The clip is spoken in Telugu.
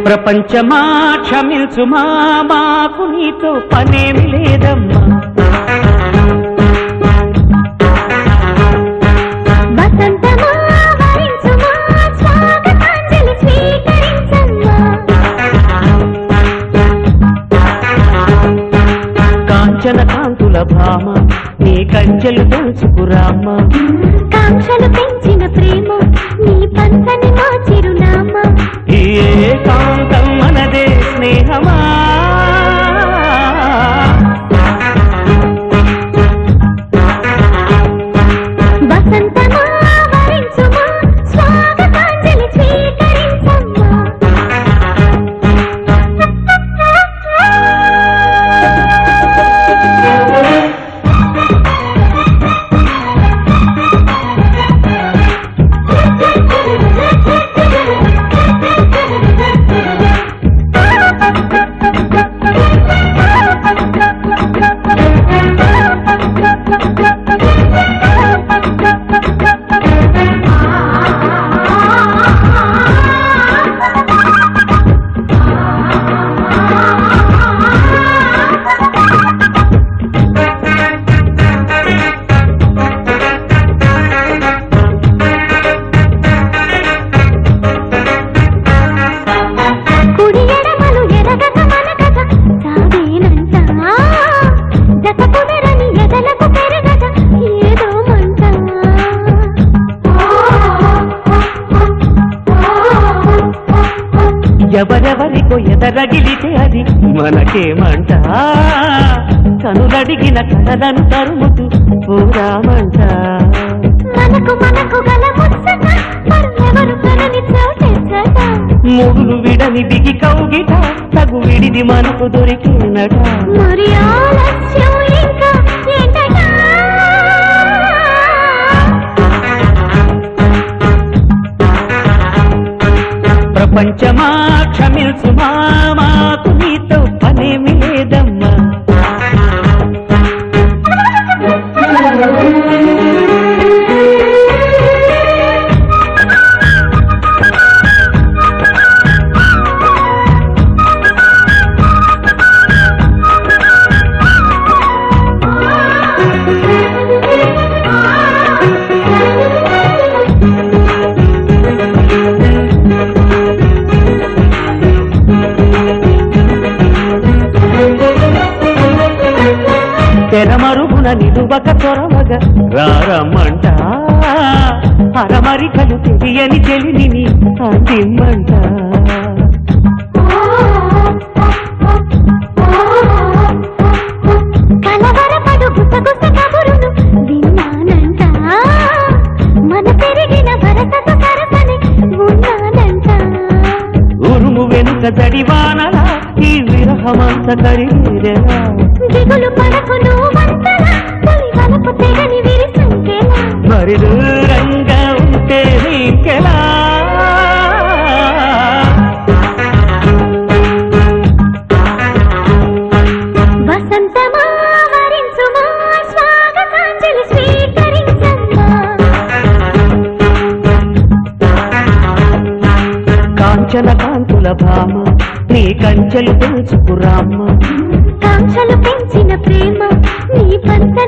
ప్రపంచమా క్షమించుమా మాకు నీతో పనేమి లేదమ్మా వసంతమా వరించుమా స్వాగతాంజలి స్వీకరించమ్మా కాంచన కాంతుల భామ నీ కంచెలు తెలుసుకురామ్మా కాంక్షలు పెంచిన ప్రేమ నీ పంచని మా చిరునామా ఈ ఏకాంతం మనదే స్నేహమా వసంతమా వరించుమా స్వాగతాంజలి స్వీకరించమ్మా కుడి ఎడమలు ఎరగక మనకట సాగేనంట జత కుదరని ఎదలకు పెరగట ఏదో మంట ఎవరెవరికో ఎదరగిలితే అది మనకేమంట కనులడిగిన కలలను తరుముతూ పూరామంట మనకు మనకు గల ముచ్చట మరెవరు కనని చోటెచ్చట మూగులు విడని బిగి కౌగిట తగు విడిది మనకు దొరికినట మరి ఆలస్యం ఇంకా ఏంటట ప్రపంచమా క్షమించుమా మాకు నీతో పనేమి లేదమ్మా తెరమరుగున నిలువక చొరవగ రారమ్మంట అరమరికలు తెలియని చెలిని అందిమ్మంట కలవరపడు గుసగుస కబురును విన్నానంట మన పెరిగిన భరతత సరసని ఉన్నానంట ఉరుము వెనుక దడివానలా ఈ విరహమంత కరిగిరెలా దిగులు పడకు నువ్వంతలా తొలి వలపు తెగని విరిసంకెలా మరి దూరంగా ఉంటే నీకెలా వసంతమా వరించుమా స్వాగతాంజలి స్వీకరించమ్మా కాంచన కాంతుల భామ నీ కంచెలు తెలుసుకురామ్మ కాంక్షలు పెంచిన ప్రేమ నీ పంచని